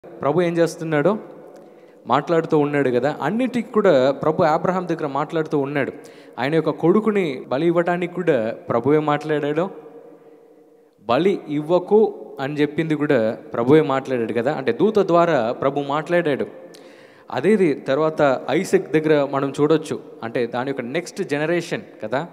ప్రభు ఏం చేస్తున్నాడు మాట్లాడుతూ ఉన్నాడు కదా అన్నిటికి కూడా ప్రభు అబ్రహాం దగ్గర మాట్లాడుతూ ఉన్నాడు ఆయన యొక్క కొడుకుని బలి ఇవ్వటానికి కూడా ప్రభువే మాట్లాడాడు బలి ఇవ్వకు అని చెప్పింది కూడా ప్రభువే మాట్లాడాడు కదా అంటే దూత ద్వారా ప్రభు మాట్లాడాడు అదేది తర్వాత ఐసెక్ దగ్గర మనం చూడొచ్చు అంటే దాని యొక్క నెక్స్ట్ జనరేషన్ కదా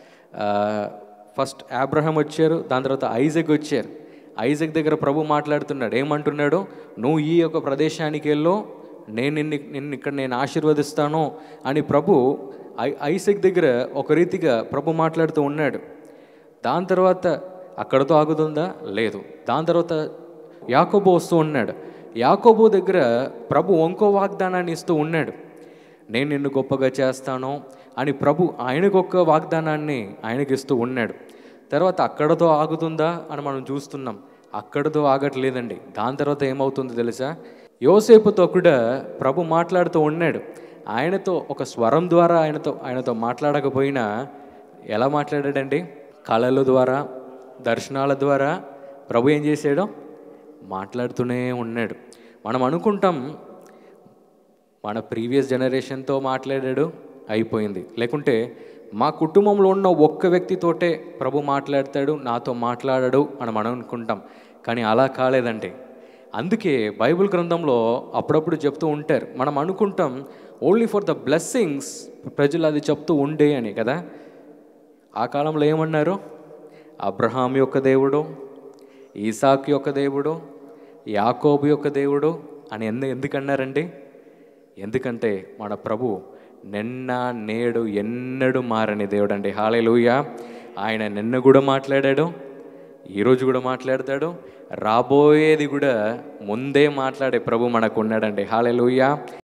ఫస్ట్ అబ్రహం వచ్చారు దాని తర్వాత ఐజక్ వచ్చారు ఐజక్ దగ్గర ప్రభు మాట్లాడుతున్నాడు ఏమంటున్నాడు నువ్వు ఈ యొక్క ప్రదేశానికి వెళ్ళు నేను నిన్ను నిన్ను ఇక్కడ నేను ఆశీర్వదిస్తాను అని ప్రభు ఐ ఐసెక్ దగ్గర ఒక రీతిగా ప్రభు మాట్లాడుతూ ఉన్నాడు దాని తర్వాత అక్కడతో ఆగుతుందా లేదు దాని తర్వాత యాకోబు వస్తూ ఉన్నాడు యాకోబు దగ్గర ప్రభు ఇంకో వాగ్దానాన్ని ఇస్తూ ఉన్నాడు నేను నిన్ను గొప్పగా చేస్తాను అని ప్రభు ఆయనకొక్క వాగ్దానాన్ని ఆయనకి ఇస్తూ ఉన్నాడు తర్వాత అక్కడతో ఆగుతుందా అని మనం చూస్తున్నాం అక్కడతో ఆగట్లేదండి దాని తర్వాత ఏమవుతుందో తెలుసా యోసేపుతో కూడా ప్రభు మాట్లాడుతూ ఉన్నాడు ఆయనతో ఒక స్వరం ద్వారా ఆయనతో ఆయనతో మాట్లాడకపోయినా ఎలా మాట్లాడాడండి కళల ద్వారా దర్శనాల ద్వారా ప్రభు ఏం చేశాడు మాట్లాడుతూనే ఉన్నాడు మనం అనుకుంటాం మన ప్రీవియస్ జనరేషన్తో మాట్లాడాడు అయిపోయింది లేకుంటే మా కుటుంబంలో ఉన్న ఒక్క వ్యక్తితోటే ప్రభు మాట్లాడతాడు నాతో మాట్లాడాడు అని మనం అనుకుంటాం కానీ అలా కాలేదంటే అందుకే బైబిల్ గ్రంథంలో అప్పుడప్పుడు చెప్తూ ఉంటారు మనం అనుకుంటాం ఓన్లీ ఫర్ ద బ్లెస్సింగ్స్ ప్రజలు అది చెప్తూ ఉండే అని కదా ఆ కాలంలో ఏమన్నారు అబ్రహాం యొక్క దేవుడు ఈసాక్ యొక్క దేవుడు యాకోబు యొక్క దేవుడు అని ఎందు ఎందుకన్నారండి ఎందుకంటే మన ప్రభు నిన్న నేడు ఎన్నడు మారని దేవుడు అండి హాలేలుయ ఆయన నిన్న కూడా మాట్లాడాడు ఈరోజు కూడా మాట్లాడతాడు రాబోయేది కూడా ముందే మాట్లాడే ప్రభు మనకు ఉన్నాడండి హాలేలుయ